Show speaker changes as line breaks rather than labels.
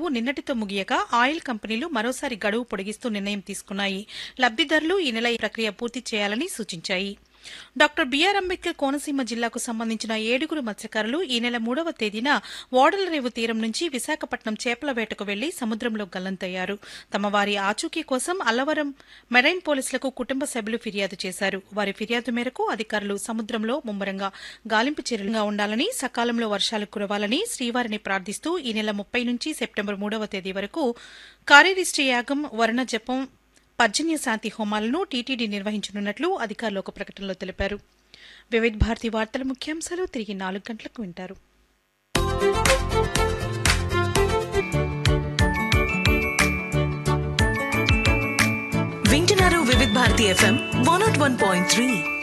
గడువు నిన్నటితో ముగియగా ఆయిల్ కంపెనీలు మరోసారి గడువు పొడిగిస్తూ నిర్ణయం తీసుకున్నాయి లబ్దిదారులు ఈ నెల ఈ ప్రక్రియ పూర్తి చేయాలని సూచించాయి డాక్టర్ బీఆర్ అంబేద్కర్ కోనసీమ జిల్లాకు సంబంధించిన ఏడుగురు మత్స్యకారులు ఈ నెల మూడవ తేదీన ఓడలరేవు తీరం నుంచి విశాఖపట్నం చేపల వేటకు వెళ్లి సముద్రంలో గల్లంతయ్యారు తమ వారి ఆచూకీ కోసం అల్లవరం మెరైన్ పోలీసులకు కుటుంబ సభ్యులు ఫిర్యాదు చేశారు వారి ఫిర్యాదు మేరకు అధికారులు సముద్రంలో ముమ్మరంగా గాలింపు చర్యలుగా ఉండాలని సకాలంలో వర్షాలు కురవాలని శ్రీవారిని ప్రార్థిస్తూ ఈ నెల ముప్పై నుంచి సెప్టెంబర్ మూడవ తేదీ వరకు కార్యరిష్టి యాగం వర్ణ జపం పర్జన్య శాంతి హోమాలను టీటీడీ నిర్వహించనున్నట్లు అధికారులు ఒక ప్రకటనలో తెలిపారు వివిధ భారతి వార్తల ముఖ్యాంశాలు తిరిగి నాలుగు గంటలకు వింటారు
వింటున్నారు Vividh Bharati FM one nought one point three